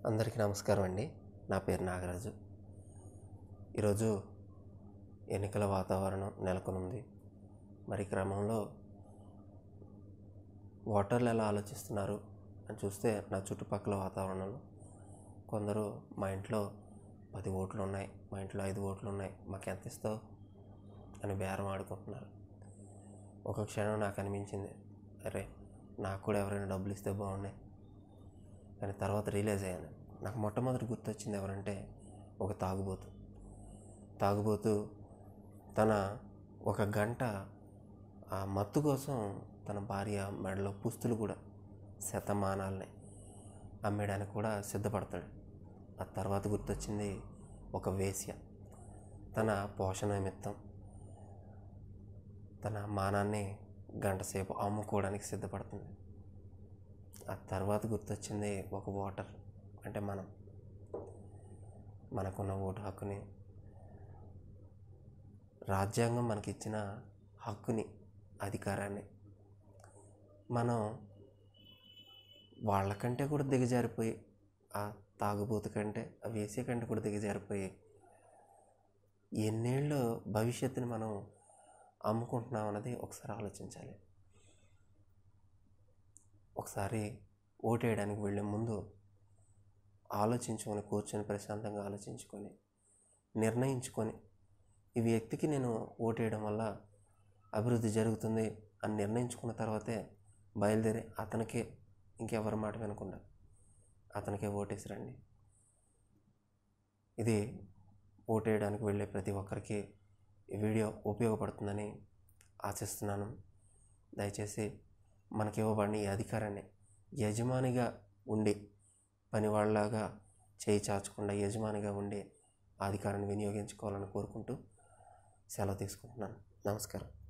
అందరికీ నమస్కారం అండి నా పేరు నాగరాజు ఈరోజు ఎన్నికల వాతావరణం నెలకొనుంది మరి ఈ క్రమంలో ఓటర్లు ఎలా ఆలోచిస్తున్నారు అని చూస్తే నా చుట్టుపక్కల వాతావరణంలో కొందరు మా ఇంట్లో పది ఓట్లు ఉన్నాయి మా ఇంట్లో ఐదు ఓట్లు ఉన్నాయి మాకు ఎంత ఇస్తావు అని బేరం ఆడుకుంటున్నారు ఒక క్షణం నాకు అనిపించింది అరే నాకు కూడా ఎవరైనా డబ్బులు ఇస్తే బాగున్నాయి కానీ తర్వాత రియలైజ్ అయ్యాను నాకు మొట్టమొదటి గుర్తొచ్చింది ఎవరంటే ఒక తాగుబోతు తాగుబోతు తన ఒక గంట ఆ మత్తు కోసం తన భార్య మెడలో పుస్తులు కూడా శతమానాలని అమ్మేయడానికి కూడా సిద్ధపడతాడు ఆ తర్వాత గుర్తొచ్చింది ఒక వేశ్య తన పోషణ నిమిత్తం తన మానాన్ని గంట సేపు అమ్ముకోవడానికి సిద్ధపడుతుంది ఆ తర్వాత గుర్తొచ్చింది ఒక ఓటర్ అంటే మనం మనకున్న ఓటు హక్కుని రాజ్యాంగం మనకిచ్చిన హక్కుని అధికారాన్ని మనం వాళ్ళకంటే కూడా దిగజారిపోయి ఆ తాగుబోతు కంటే ఆ వేసే కంటే కూడా దిగజారిపోయి ఎన్నేళ్ళు భవిష్యత్తుని మనం అమ్ముకుంటున్నాం అన్నది ఒకసారి ఆలోచించాలి ఒకసారి ఓటేయడానికి వెళ్ళే ముందు ఆలోచించుకొని కూర్చొని ప్రశాంతంగా ఆలోచించుకొని నిర్ణయించుకొని ఈ వ్యక్తికి నేను ఓటేయడం వల్ల అభివృద్ధి జరుగుతుంది అని నిర్ణయించుకున్న తర్వాతే బయలుదేరి అతనికే ఇంకెవరి మాట వినకుండా అతనికే ఓటేసి రండి ఇది ఓటేయడానికి వెళ్ళే ప్రతి ఒక్కరికి ఈ వీడియో ఉపయోగపడుతుందని ఆశిస్తున్నాను దయచేసి మనకి ఇవ్వబడిన ఈ అధికారాన్ని యజమానిగా ఉండి పనివాళ్ళలాగా చేయి చాచకుండా యజమానిగా ఉండి ఆ అధికారాన్ని వినియోగించుకోవాలని కోరుకుంటూ సెలవు తీసుకుంటున్నాను నమస్కారం